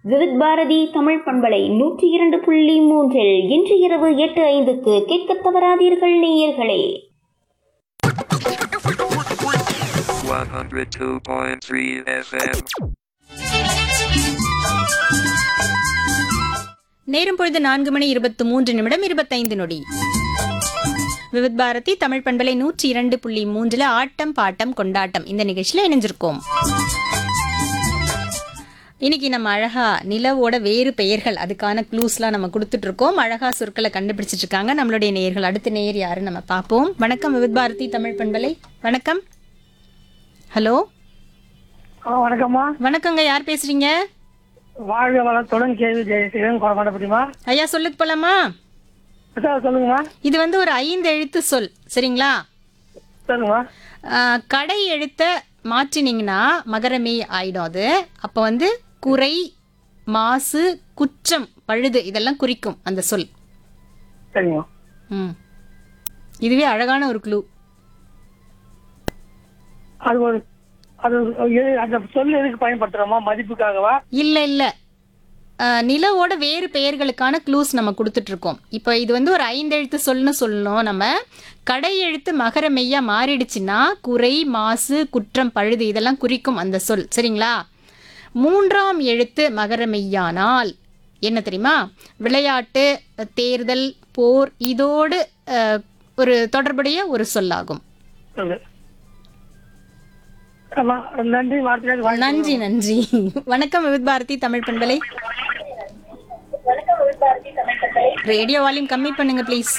விவித் பாரதி தமிழ் பண்பலை நூற்றி இரண்டு புள்ளி மூன்றில் இன்று இரவு எட்டு ஐந்துக்கு கேட்க தவறாதீர்கள் நேயர்களே 102.3 FM. நேரம் பொழுது நான்கு மணி இருபத்து மூன்று நிமிடம் இருபத்தைந்து நொடி விவித் பாரதி தமிழ் பண்பலை நூற்றி இரண்டு புள்ளி மூன்றுல ஆட்டம் பாட்டம் கொண்டாட்டம் இந்த நிகழ்ச்சியில இணைஞ்சிருக்கோம் இன்னைக்கு நம்ம அழகா நிலவோட வேறு பெயர்கள் அதுக்கான க்ளூஸ்லாம் நம்ம கொடுத்துட்டு இருக்கோம் அழகா சொற்களை கண்டுபிடிச்சிட்டு இருக்காங்க நம்மளுடைய நேயர்கள் அடுத்த நேயர் யாரு நம்ம பார்ப்போம் வணக்கம் விவித் பாரதி தமிழ் பண்பலை வணக்கம் ஹலோ ஆ வணக்கம்மா வணக்கங்க யார் பேசுறீங்க வாழ்க வளத்துடன் கேள்வி ஜெயசீலன் குழந்தை முடியுமா ஐயா சொல்லுக்கு போலாமா சார் சொல்லுங்கம்மா இது வந்து ஒரு ஐந்து எழுத்து சொல் சரிங்களா சொல்லுங்கம்மா ஆஹ் கடை எழுத்த மாற்றினீங்கன்னா மகரமே ஆயிடும் அது அப்போ வந்து குறை மாசு குற்றம் பழுது இதெல்லாம் குறிக்கும் அந்த சொல் சரிங்கம்மா ம் இதுவே அழகான ஒரு க்ளூ அது ஒரு அது எது- அந்த சொல் எதுக்கு பயன்படுத்துறோமா மதிப்புக்காகவா இல்லை இல்லை நிலவோட வேறு பெயர்களுக்கான க்ளூஸ் நம்ம கொடுத்துட்டு இருக்கோம் இப்போ இது வந்து ஒரு ஐந்தெழுத்து சொல்னு சொல்லணும் நம்ம கடை எழுத்து மகர மெய்யா மாறிடுச்சுன்னா குறை மாசு குற்றம் பழுது இதெல்லாம் குறிக்கும் அந்த சொல் சரிங்களா மூன்றாம் எழுத்து மகர மெய்யானால் என்ன தெரியுமா விளையாட்டு தேர்தல் போர் இதோடு அஹ், ஒரு தொடர்புடைய ஒரு சொல்லாகும் சொல்லு ஆமா நன்றி வார்த்தை நன்றி நன்றி வணக்கம் விவித் பாரதி தமிழ் பண்பலை ரேடியோ வால்யூம் கம்மி பண்ணுங்க ப்ளீஸ்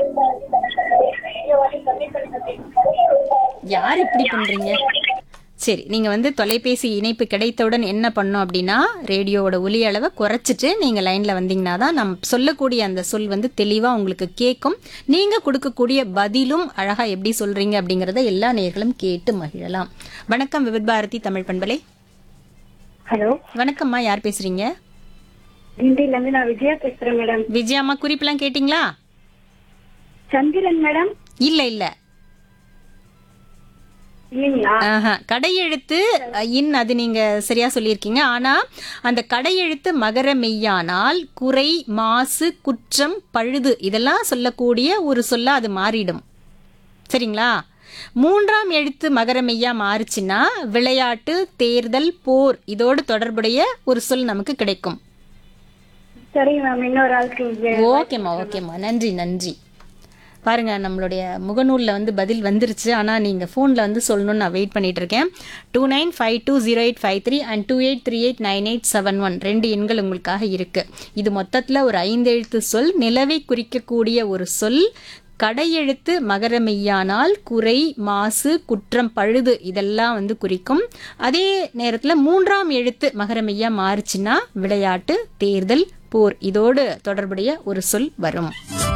யார் இப்படி பண்றீங்க சரி நீங்க வந்து தொலைபேசி இணைப்பு கிடைத்தவுடன் என்ன பண்ணோம் அப்படின்னா ரேடியோவோட ஒலி அளவை குறைச்சிட்டு நீங்க லைன்ல வந்தீங்கன்னா தான் நம் சொல்லக்கூடிய அந்த சொல் வந்து தெளிவா உங்களுக்கு கேட்கும் நீங்க கொடுக்கக்கூடிய பதிலும் அழகா எப்படி சொல்றீங்க அப்படிங்கறத எல்லா நேர்களும் கேட்டு மகிழலாம் வணக்கம் விவித் பாரதி தமிழ் பண்பலை ஹலோ வணக்கம்மா யார் பேசுறீங்க கிண்டில இருந்து நான் விஜயா பேசுறேன் மேடம் விஜயாம்மா குறிப்பெல்லாம் கேட்டிங்களா சந்திரன் மேடம் இல்ல இல்ல இல்லைங்களா ஆஹா. கடையெழுத்து அ, இன் அது நீங்க சரியா சொல்லியிருக்கீங்க ஆனா அந்த கடையெழுத்து மகர மெய்யானால் குறை மாசு குற்றம் பழுது இதெல்லாம் சொல்லக்கூடிய ஒரு சொல்ல அது மாறிடும் சரிங்களா மூன்றாம் எழுத்து மகர மெய்யா மாறுச்சுன்னா விளையாட்டு தேர்தல் போர் இதோடு தொடர்புடைய ஒரு சொல் நமக்கு கிடைக்கும் சரிங்க மேம் இன்னொரு ஆளுக்கு வே- ஓகேம்மா ஓகேம்மா நன்றி நன்றி பாருங்க நம்மளுடைய முகநூலில் வந்து பதில் வந்துருச்சு ஆனால் நீங்கள் ஃபோனில் வந்து சொல்லணும்னு நான் வெயிட் பண்ணிட்டு இருக்கேன் two nine five two zero eight five three and two eight three eight nine eight seven one ரெண்டு எண்கள் உங்களுக்காக இருக்கு இது மொத்தத்தில் ஒரு ஐந்தெழுத்து சொல் நிலவை குறிக்கக்கூடிய ஒரு சொல் கடையெழுத்து மகர மெய்யானால் குறை மாசு குற்றம் பழுது இதெல்லாம் வந்து குறிக்கும் அதே நேரத்தில் மூன்றாம் எழுத்து மகர மெய்யா மாறுச்சுன்னா விளையாட்டு தேர்தல் போர் இதோடு தொடர்புடைய ஒரு சொல் வரும்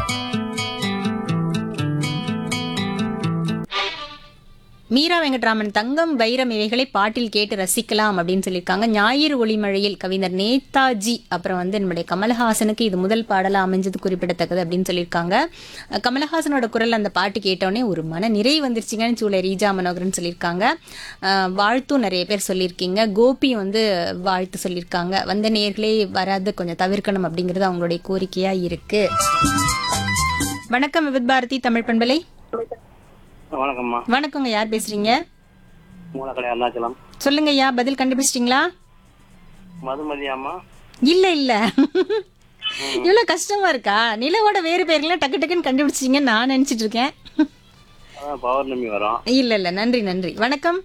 மீரா வெங்கட்ராமன் தங்கம் வைரம் இவைகளை பாட்டில் கேட்டு ரசிக்கலாம் அப்படின்னு சொல்லியிருக்காங்க ஞாயிறு ஒளிமழையில் கவிஞர் நேதாஜி அப்புறம் வந்து நம்முடைய கமலஹாசனுக்கு இது முதல் பாடலாக அமைஞ்சது குறிப்பிடத்தக்கது அப்படின்னு சொல்லியிருக்காங்க அஹ் கமலஹாசனோட குரல் அந்த பாட்டு கேட்டோடனே ஒரு மன நிறை வந்துருச்சுங்கன்னு சூளை ரீஜா மனோகரன் சொல்லியிருக்காங்க அஹ் வாழ்த்தும் நிறைய பேர் சொல்லியிருக்கீங்க கோபி வந்து வாழ்த்து சொல்லியிருக்காங்க வந்த நேர்களே வராது கொஞ்சம் தவிர்க்கணும் அப்படிங்கிறது அவங்களுடைய கோரிக்கையாக இருக்கு வணக்கம் விவித் பாரதி தமிழ் பண்பலை வணக்கம்மா வணக்கங்க யார் பேசுறீங்க மூலக்கடை அருணாச்சலம் சொல்லுங்க ஐயா பதில் கண்டுபிடிச்சிட்டீங்களா மதுமதி அம்மா இல்ல இல்ல இவ்வளவு கஷ்டமா இருக்கா நிலவோட வேறு பேர்லாம் டக்கு டக்குன்னு கண்டுபிடிச்சிங்கன்னு நான் நினைச்சிட்டு இருக்கேன் அதான் பௌர்ணமி வரும் இல்ல இல்ல நன்றி நன்றி வணக்கம்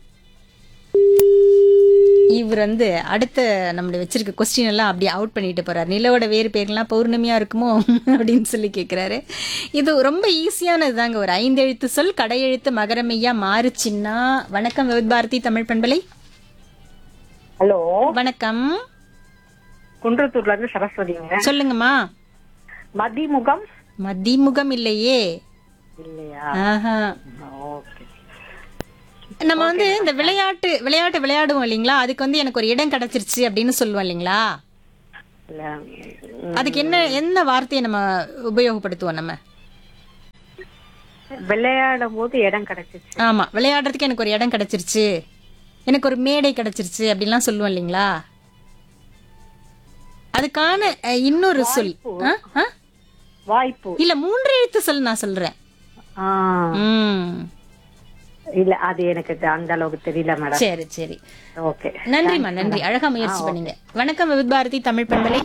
இவர் வந்து அடுத்த நம்மளுடைய வச்சிருக்க கொஸ்டின் எல்லாம் அப்படியே அவுட் பண்ணிட்டு போறாரு நிலவோட வேறு பேர்லாம் பௌர்ணமியா இருக்குமோ அப்படின்னு சொல்லி கேக்குறாரு இது ரொம்ப ஈஸியானது தாங்க ஒரு ஐந்தெழுத்து சொல் கடையெழுத்து மகரமையா மாறுச்சுன்னா வணக்கம் விவித் பாரதி தமிழ் பண்பலை ஹலோ வணக்கம் குன்றத்தூர்ல இருந்து சரஸ்வதிங்க சொல்லுங்கம்மா மதிமுகம் மதிமுகம் இல்லையே இல்லையா ஆஹா ஓகே நம்ம வந்து இந்த விளையாட்டு விளையாட்டு விளையாடுவோம் இல்லைங்களா அதுக்கு வந்து எனக்கு ஒரு இடம் கிடைச்சிருச்சு அப்படின்னு சொல்லுவோம் இல்லைங்களா இல்ல அதுக்கு என்ன என்ன வார்த்தையை நம்ம உபயோகப்படுத்துவோம் நம்ம விளையாடும் போது இடம் கிடைச்சிச்சு ஆமா விளையாடுறதுக்கு எனக்கு ஒரு இடம் கிடைச்சிருச்சு எனக்கு ஒரு மேடை கிடைச்சிருச்சு அப்படின்லாம் சொல்லுவோம் இல்லைங்களா அதுக்கான அஹ், இன்னொரு சொல் ஆ? ஆ? வாய்ப்பு இல்ல மூன்று எழுத்து சொல் நான் சொல்றேன் ஆ, ம் இல்ல அது எனக்கு தெ- அந்த அளவுக்கு தெரியல மேடம் சரி சரி ஓகே நன்றிம்மா நன்றி அழகா முயற்சி பண்ணீங்க வணக்கம் விவித் பாரதி தமிழ் பண்பலை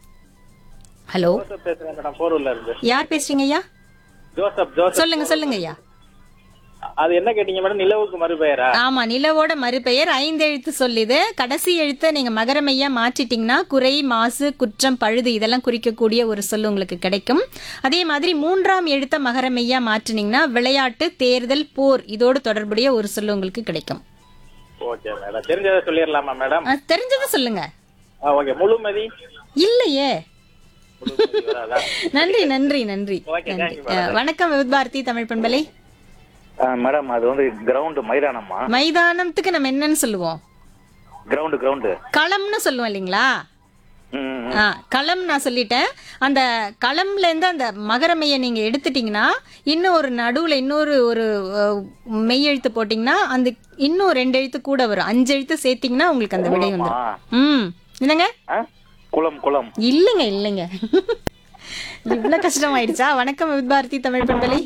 ஹலோ பேசுறேன் மேடம் போரூர்ல இருந்து யார் பேசுறீங்க ஐயா ஜோசப் ஜோசப் சொல்லுங்க சொல்லுங்க ஐயா அது என்ன கேட்டீங்க மேடம் நிலவுக்கு மறுபெயரா ஆமா நிலவோட மறுபெயர் ஐந்து எழுத்து சொல்லுது கடைசி எழுத்தை நீங்க மகரமையா மாற்றிட்டீங்கன்னா குறை மாசு குற்றம் பழுது இதெல்லாம் குறிக்கக்கூடிய ஒரு சொல் உங்களுக்கு கிடைக்கும் அதே மாதிரி மூன்றாம் எழுத்தை மகரமையா மாற்றினீங்கன்னா விளையாட்டு தேர்தல் போர் இதோடு தொடர்புடைய ஒரு சொல் உங்களுக்கு கிடைக்கும் ஓகே மேடம் தெரிஞ்சதை சொல்லிடலாமா மேடம் அஹ், தெரிஞ்சதை சொல்லுங்க ஓகே முழுமதி இல்லையே முழுமதி வராதா நன்றி நன்றி நன்றி Okay, நன்றி thank you, அஹ், வணக்கம் விவித் பாரதி தமிழ் பண்பலை மேடம் அது வந்து கிரவுண்டு மைதானம்மா மைதானத்துக்கு நம்ம என்னன்னு சொல்லுவோம் கிரவுண்டு கிரவுண்டு களம்னு சொல்லுவோம் இல்லைங்களா ம் ஆ களம் நான் சொல்லிட்டேன் அந்த களம்ல இருந்து அந்த மகரமையை நீங்க எடுத்துட்டீங்கன்னா இன்னும் ஒரு நடுவுல இன்னொரு ஒரு அஹ், மெய் எழுத்து போட்டீங்கன்னா அந்த இன்னும் ரெண்டு எழுத்து கூட வரும் அஞ்சு எழுத்து சேர்த்தீங்கன்னா உங்களுக்கு அந்த விடை வந்துடும் ம் என்னங்க ஆ? குளம் குளம் இல்லைங்க இல்லைங்க இவ்வளவு கஷ்டமாயிடுச்சா வணக்கம் வித் பாரதி தமிழ் பண்பலை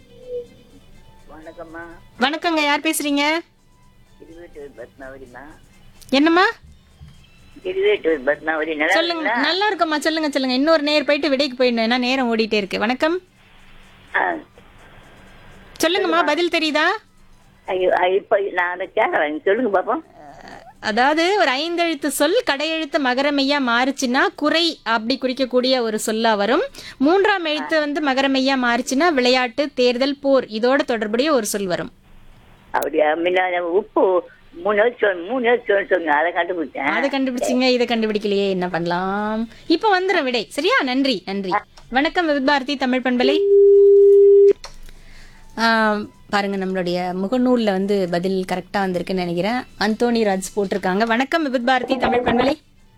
வணக்கம்மா வணக்கங்க யார் பேசுறீங்க திருவேட்டூர் பத்மாவதிமா என்னம்மா திருவேட்டூர் பத்மாவதி நல்லா சொல்லுங்க இருக்கீங்களா? நல்லா இருக்கம்மா சொல்லுங்க சொல்லுங்க இன்னொரு நேர் போயிட்டு விடைக்கு போயிடணும் ஏன்னா நேரம் ஓடிட்டே இருக்கு வணக்கம் ஆ, சொல்லுங்கம்மா பதில் தெரியுதா ஐயோ ஐ, இப்ப நான் அதை கேட்கறேன் சொல்லுங்க பாப்போம் அதாவது ஒரு ஐந்தெழுத்து சொல் கடையெழுத்து மகரமையா மாறுச்சுன்னா குறை அப்படி குறிக்கக்கூடிய ஒரு சொல்லா வரும் மூன்றாம் எழுத்து வந்து மகரமையா மாறுச்சுன்னா விளையாட்டு தேர்தல் போர் இதோட தொடர்புடைய ஒரு சொல் வரும் அப்படியா முன்ன உப்பு மூணு வருஷம் மூணு வருஷம் சொன்னீங்க அதை கண்டுபிடிச்சேன் அதை கண்டுபிடிச்சிங்க இதை கண்டுபிடிக்கலையே என்ன பண்ணலாம் இப்ப வந்துடும் விடை சரியா நன்றி நன்றி வணக்கம் வித் பாரதி தமிழ் பண்பலை ஆம், பாருங்க நம்மளுடைய முகநூல்ல வந்து பதில் கரெக்டா வந்திருக்குன்னு நினைக்கிறேன் அந்தோனி ராஜ் போட்டிருக்காங்க வணக்கம் வித் பாரதி தமிழ் பண்பலை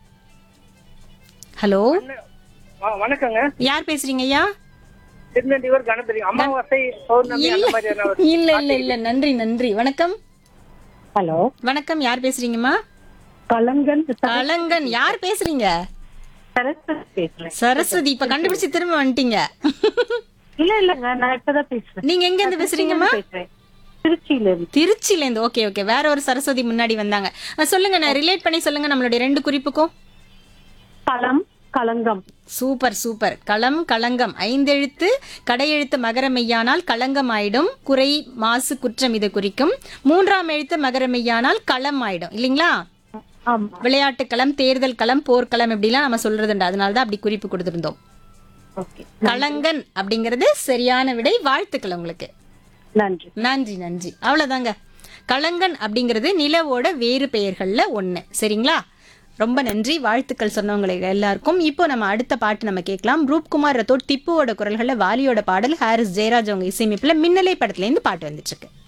ஹலோ வணக்கங்க யார் பேசுறீங்க ஐயா திருநெல்வேலி கணபதி அமாவாசை பௌர்ணமி அந்த இல்ல மாதிரியான ஒரு- இல்ல இல்ல இல்ல நன்றி நன்றி வணக்கம் ஹலோ வணக்கம் யார் பேசுறீங்கம்மா கலங்கன் கலங்கன் யார் பேசுறீங்க சரஸ்வதி பேசுறேன் சரஸ்வதி இப்ப கண்டுபிடிச்சு திரும்ப வந்துட்டீங்க இல்ல இல்லங்க நான் இப்பதான் பேசுறேன் நீங்க எங்க இருந்து பேசுறீங்கம்மா பேசுறேன் திருச்சியில இருந்து திருச்சில இருந்து ஓகே ஓகே வேற ஒரு சரஸ்வதி முன்னாடி வந்தாங்க அஹ் சொல்லுங்க நான் ரிலேட் பண்ணி சொல்லுங்க நம்மளுடைய ரெண்டு குறிப்புக்கும் களம் களங்கம் சூப்பர் சூப்பர் களம் களங்கம் ஐந்தெழுத்து கடையெழுத்து மகரமெய்யானால் களங்கம் ஆயிடும் குறை மாசு குற்றம் இது குறிக்கும் மூன்றாம் எழுத்து மகரமெய்யானால் களம் ஆயிடும் இல்லைங்களா ஆமா விளையாட்டு களம் தேர்தல் களம் போர்க்களம் இப்படிலாம் நம்ம சொல்றதுண்டு அதனால தான் அப்படி குறிப்பு கொடுத்திருந்தோம் ஓகே களங்கன் அப்படிங்கிறது சரியான விடை வாழ்த்துக்கள் உங்களுக்கு நன்றி நன்றி நன்றி அவ்வளவுதாங்க களங்கன் அப்படிங்கிறது நிலவோட வேறு பெயர்கள்ல ஒண்ணு சரிங்களா ரொம்ப நன்றி வாழ்த்துக்கள் சொன்னவங்களுக்கு எல்லாருக்கும் இப்போ நம்ம அடுத்த பாட்டு நம்ம கேட்கலாம் ரூப்குமார் ரத்தோட் திப்புவோட குரல்கள்ல வாலியோட பாடல் ஹாரிஸ் ஜெயராஜ் அவங்க இசையமைப்புல மின்னலை படத்துல இருந்து பாட்டு வந்துட்டு இருக்கு